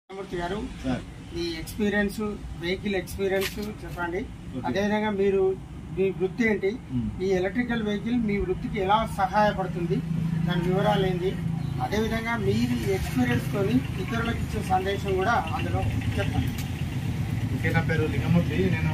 మూర్తి garu sir ఈ experience vehicle experience చెప్పండి Okay. అదేవిధంగా మీరు మీ వృత్తి ఏంటి Hmm. ఈ ఎలక్ట్రికల్ వెహికల్ మీ వృత్తికి ఎలా సహాయపడుతుంది దాని వివరాలు ఏంటి అదేవిధంగా మీరు ఎక్స్పీరియన్స్ తోని ఇతరులకు ఇచ్చే సందేశం కూడా అందులో చెప్పండి ఓకే నా పేరు లింగమూర్తి నేను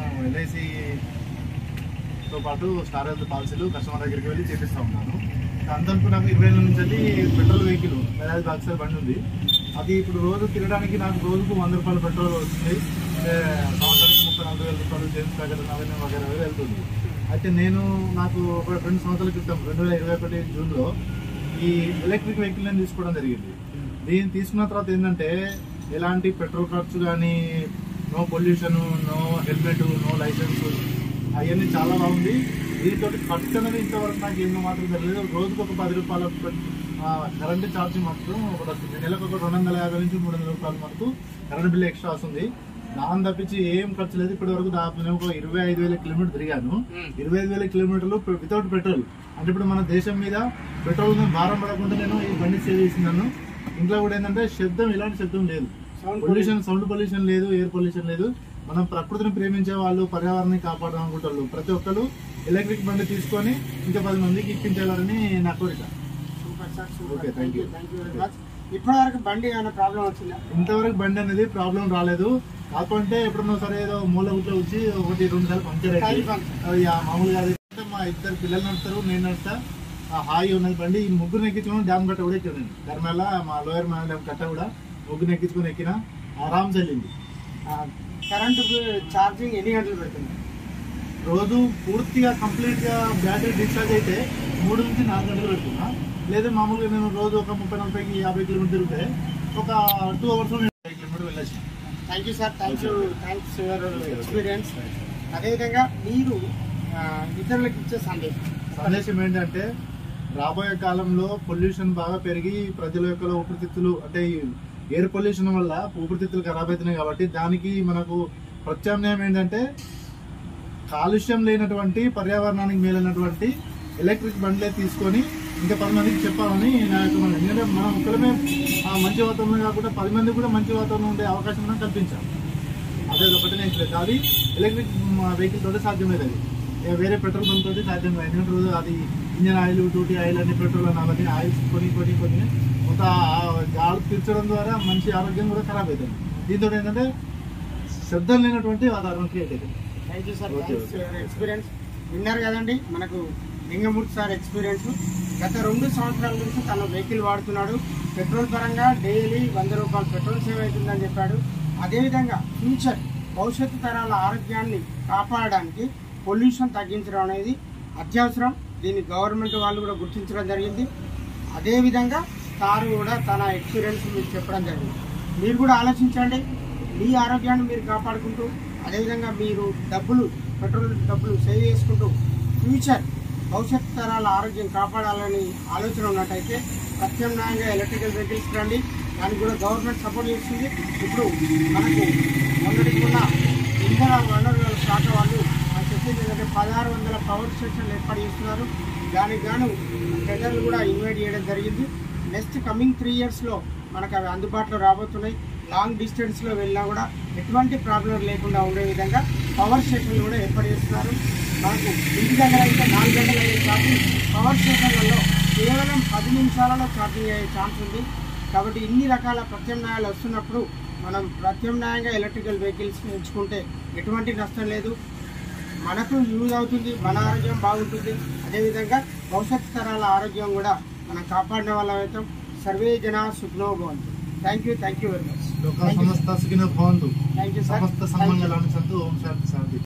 ఎల్ఐసితో పాటు స్టార్ హెల్త్ పాలసీలు కస్టమర్ దగ్గరికి వెళ్ళి చేపిస్తా ఉన్నాను అంతకు నాకు ఇరవై ఏళ్ళ నుంచి వెళ్ళి పెట్రోల్ వెహికల్ బజాజ్ బాక్సర్ బండి ఉంది అది ఇప్పుడు రోజు తిరగడానికి నాకు రోజుకు వంద రూపాయలు పెట్రోల్ వస్తుంది అంటే సంవత్సరానికి ముప్పై నలభై వేల రూపాయలు జేమ్స్ ప్యాకెట్ అవన్నీ వగేరా వగేరా వెళ్తుంది అయితే నేను నాకు ఒక రెండు సంవత్సరాల క్రితం రెండు వేల ఇరవై ఒకటి జూన్లో ఈ ఎలక్ట్రిక్ వెహికల్ నేను తీసుకోవడం జరిగింది దీన్ని తీసుకున్న తర్వాత ఏంటంటే ఎలాంటి పెట్రోల్ ఖర్చు కానీ no pollution no helmet no licence అవన్నీ చాలా బాగుంది దీంతో ఖర్చు అనేది ఇంతవరకు నాకు ఏమో మాత్రం తెలియదు రోజుకు ఒక పది రూపాయల కరెంట్ ఛార్జ్ మాత్రం ఒకటి వస్తుంది నెలకు ఒక రెండు వందల యాభై నుంచి మూడు వందల రూపాయలు మనకు కరెంట్ బిల్ ఎక్స్ట్రా వస్తుంది దాని తప్పించి ఏం ఖర్చు లేదు ఇప్పటి వరకు దాదాపు నేను ఒక ఇరవై ఐదు వేల కిలోమీటర్ తిరిగాను ఇరవై ఐదు వేల కిలోమీటర్లు వితౌట్ పెట్రోల్ అంటే ఇప్పుడు మన దేశం మీద పెట్రోల్ మీద భారం పడకుండా నేను ఈ బండి సేవ్ చేసినాను ఇంట్లో కూడా ఏంటంటే శబ్దం ఎలాంటి శబ్దం లేదు Sound పొల్యూషన్ సౌండ్ పొల్యూషన్ లేదు ఎయిర్ పొల్యూషన్ లేదు మనం ప్రకృతిని ప్రేమించే వాళ్ళు పర్యావరణాన్ని కాపాడడం అనుకుంటారు ప్రతి ఒక్కరు ఎలక్ట్రిక్ బండి తీసుకొని ఇంకా పది మందికి ఇప్పించాలని నా కోరిక super sir Okay, super thank thank you you. Thank you very much ఇప్పటి వరకు బండి ఏమైనా ప్రాబ్లం వచ్చిందా ఇంతవరకు బండి అనేది ప్రాబ్లం రాలేదు కాకపోతే ఎప్పుడన్నా సరే ఏదో మూల గుట్లో వచ్చి ఒకటి రెండు సార్లు పంచర్ Tire అయింది puncture. అది ఆ మామూలుగా అది అంటే మా ఇద్దరు పిల్లలు నడుస్తారు నేను నడుస్తా ఆ హాయి ఉన్నది బండి ఈ ముగ్గురు ఎక్కించుకొని డ్యామ్ కట్ట కూడా ఎక్కాను ధర్మేళ మా లోయర్ మ్యాన్ డ్యామ్ కట్ట కూడా ముగ్గురు ఎక్కించుకొని ఎక్కిన ఆరామ్ చెల్లింది కరెంట్ ఛార్జింగ్ ఎన్ని గంటలు పెడుతుంది రోజు పూర్తిగా కంప్లీట్ గా బ్యాటరీ డిశ్చార్జ్ అయితే మూడు నుంచి నాలుగు గంటలు పెడుతున్నా లేదా మామూలుగా నేను రోజు ఒక ముప్పై నలభైకి యాభై కిలోమీటర్ తిరిగితే ఒక టూ అవర్స్ ఫైవ్ కిలోమీటర్ వెళ్ళచ్చు thank you sir thank you thanks your experience అదేవిధంగా మీరు ఆ, ఇతరులకు ఇచ్చే సందేశం సందేశం ఏంటంటే రాబోయే కాలంలో పొల్యూషన్ బాగా పెరిగి ప్రజల యొక్క ఊపిరితిత్తులు అంటే ఎయిర్ పొల్యూషన్ వల్ల ఊపిరితిత్తులు ఖరాబ్ అవుతున్నాయి కాబట్టి దానికి మనకు ప్రత్యామ్నాయం ఏంటంటే కాలుష్యం లేనటువంటి పర్యావరణానికి మేలైనటువంటి ఎలక్ట్రిక్ బండ్లే తీసుకొని ఇంకా పది మందికి చెప్పాలని నా యొక్క మనం ఎందుకంటే మనం ఒక్కడమే ఆ మంచి వాతావరణం కాకుండా పది మందికి కూడా మంచి వాతావరణం ఉండే అవకాశం మనం కల్పించాలి అదే ఒకటి నేను చెప్పేది అది ఎలక్ట్రిక్ వెహికల్ తోటి సాధ్యమేది అది ఏ వేరే పెట్రోల్ బంక్ తోటి సాధ్యం కాదు ఎందుకంటే రోజు అది ఇంజన్ ఆయిల్ టూటీ ఆయిల్ అన్ని పెట్రోల్ అని అవన్నీ ఆయిల్స్ కొని కొని కొని కొంత గాలి పీల్చడం ద్వారా మంచి ఆరోగ్యం కూడా ఖరాబ్ అవుతుంది దీంతో ఏంటంటే శబ్దం లేనటువంటి వాతావరణం క్రియేట్ అవుతుంది thank you sir Okay, thanks okay. Your experience విన్నారు కదండి మనకు లింగమూర్తి సార్ ఎక్స్పీరియన్స్ గత రెండు సంవత్సరాల నుంచి తన వెహికల్ వాడుతున్నాడు పెట్రోల్ పరంగా డైలీ వంద రూపాయలు పెట్రోల్ సేవ్ అవుతుందని చెప్పాడు అదేవిధంగా ఫ్యూచర్ భవిష్యత్తు తరాల ఆరోగ్యాన్ని కాపాడడానికి పొల్యూషన్ తగ్గించడం అనేది అత్యవసరం దీన్ని గవర్నమెంట్ వాళ్ళు కూడా గుర్తించడం జరిగింది అదేవిధంగా సార్ కూడా తన ఎక్స్పీరియన్స్ మీకు చెప్పడం జరిగింది మీరు కూడా ఆలోచించండి మీ ఆరోగ్యాన్ని మీరు కాపాడుకుంటూ అదేవిధంగా మీరు డబ్బులు పెట్రోల్ డబ్బులు సేవ్ చేసుకుంటూ ఫ్యూచర్ భవిష్యత్ తరాల ఆరోగ్యం కాపాడాలని ఆలోచన ఉన్నట్టయితే ప్రత్యామ్నాయంగా ఎలక్ట్రికల్ వెహికల్స్ రండి దానికి కూడా గవర్నమెంట్ సపోర్ట్ చేస్తుంది ఇప్పుడు మనకు మొన్నటికి ఉన్న ఇంధన వనరుల శాఖ వాళ్ళు మనకు చెప్పింది ఏంటంటే పదహారు వందల పవర్ స్టేషన్లు ఏర్పాటు చేస్తున్నారు దానికి గాను టెండర్లు కూడా ఇన్వైట్ చేయడం జరిగింది నెక్స్ట్ కమింగ్ త్రీ ఇయర్స్లో మనకు అవి అందుబాటులో రాబోతున్నాయి లాంగ్ డిస్టెన్స్లో వెళ్ళినా కూడా ఎటువంటి ప్రాబ్లం లేకుండా ఉండే విధంగా పవర్ స్టేషన్లు కూడా ఏర్పాటు చేస్తున్నారు మనకు ఇంటి దగ్గర అయితే నాలుగు గంటలు అయ్యే ఛార్జింగ్ పవర్ స్టేషన్లలో కేవలం పది నిమిషాలలో ఛార్జింగ్ అయ్యే ఛాన్స్ ఉంది కాబట్టి ఇన్ని రకాల ప్రత్యామ్నాయాలు వస్తున్నప్పుడు మనం ప్రత్యామ్నాయంగా ఎలక్ట్రికల్ వెహికల్స్ ఎంచుకుంటే ఎటువంటి నష్టం లేదు మనకు యూజ్ అవుతుంది మన ఆరోగ్యం బాగుంటుంది అదేవిధంగా భవిష్యత్ తరాల ఆరోగ్యం కూడా మనం కాపాడిన వాళ్ళం అవుతాం సర్వే జన సుఖనో భవంతు thank you thank you very much లోక సమస్త సుఖిన భవంతు థ్యాంక్ యూ సార్ సమస్త సన్మంగళాన్ని సంతు ఓం శాంతి శాంతి